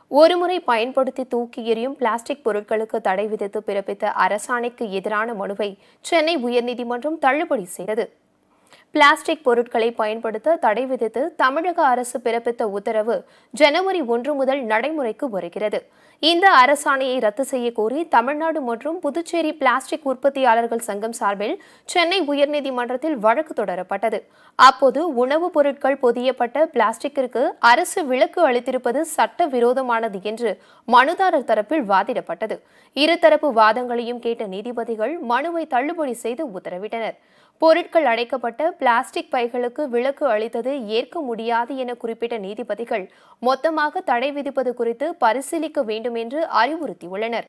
ஒருமுறை பயன்படுத்தி தூக்கி எறியும் பிளாஸ்டிக் பொருட்களுக்கு தடை விதித்து பிறப்பித்த அரசாணைக்கு எதிரான மனுவை சென்னை உயர்நீதிமன்றம் தள்ளுபடி செய்தது பிளாஸ்டிக் பொருட்களை பயன்படுத்த தடை விதித்து தமிழக அரசு பிறப்பித்த உத்தரவு ஜனவரி ஒன்று முதல் நடைமுறைக்கு வருகிறது இந்த அரசாணையை ரத்து செய்ய கோரி தமிழ்நாடு மற்றும் புதுச்சேரி பிளாஸ்டிக் உற்பத்தியாளர்கள் சங்கம் சார்பில் சென்னை உயர்நீதிமன்றத்தில் வழக்கு தொடரப்பட்டது அப்போது உணவுப் பொருட்கள் பொதியப்பட்ட பிளாஸ்டிக்கிற்கு அரசு விலக்கு அளித்திருப்பது சட்ட விரோதமானது என்று மனுதாரர் தரப்பில் வாதிடப்பட்டது இருதரப்பு வாதங்களையும் கேட்ட நீதிபதிகள் மனுவை தள்ளுபடி செய்து உத்தரவிட்டனர் பொருட்கள் அடைக்கப்பட்ட பிளாஸ்டிக் பைகளுக்கு விலக்கு அளித்தது ஏற்க முடியாது என குறிப்பிட்ட நீதிபதிகள் மொத்தமாக தடை விதிப்பது குறித்து பரிசீலிக்க வேண்டும் என்று அறிவுறுத்தியுள்ளனர்